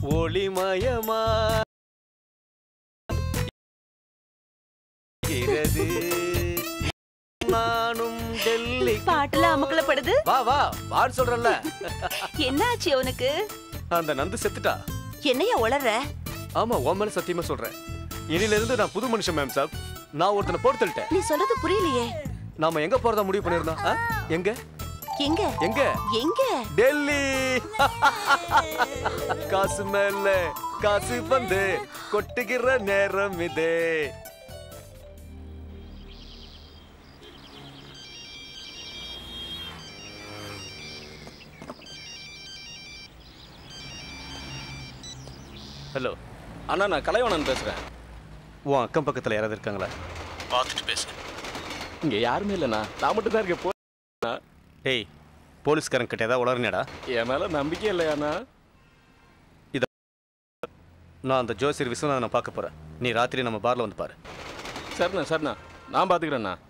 ஒளிமயமா இருக்கிறது. நானும் டெல்லி பாட்டுல அமுக்கலப்படுது வா வா வான்னு சொல்றேன்ல என்ன ஆச்சு உனக்கு அந்த நந்து செத்துட்டா என்னைய உளற ஆமா உன் மேல சத்தியமா சொல்றேன் இனில இருந்து நான் புது மனுஷன் மேம் சாப் நான் ஒருத்தனை போட்டு தள்ளிட்டேன் நீ சொல்றது புரியலையே நாம எங்க போறதா முடிவு பண்ணிருந்தோம் ஆ? எங்க எங்க எங்க எங்க டெல்லி காசு மேல காசு வந்து கொட்டுகிற நேரம் இது ஹலோ அண்ணா நான் கலைவணன் பேசுகிறேன் உன் அக்கம் பக்கத்துல யாராவது இருக்காங்களா பார்த்துட்டு பேசு இங்கே யாருமே இல்லைண்ணா நான் மட்டும் தான் இருக்கேன் போ டேய் போலீஸ்காரன் கிட்ட ஏதாவது உளறினடா என் மேலே நம்பிக்கை இல்லையாண்ணா நான் அந்த ஜோசியர் விஸ்வநாதனை பார்க்க போறேன் நீ ராத்திரி நம்ம பார்ல வந்து பாரு சரிண்ணா சரிண்ணா நான் பார்த்துக்கிறேண்ணா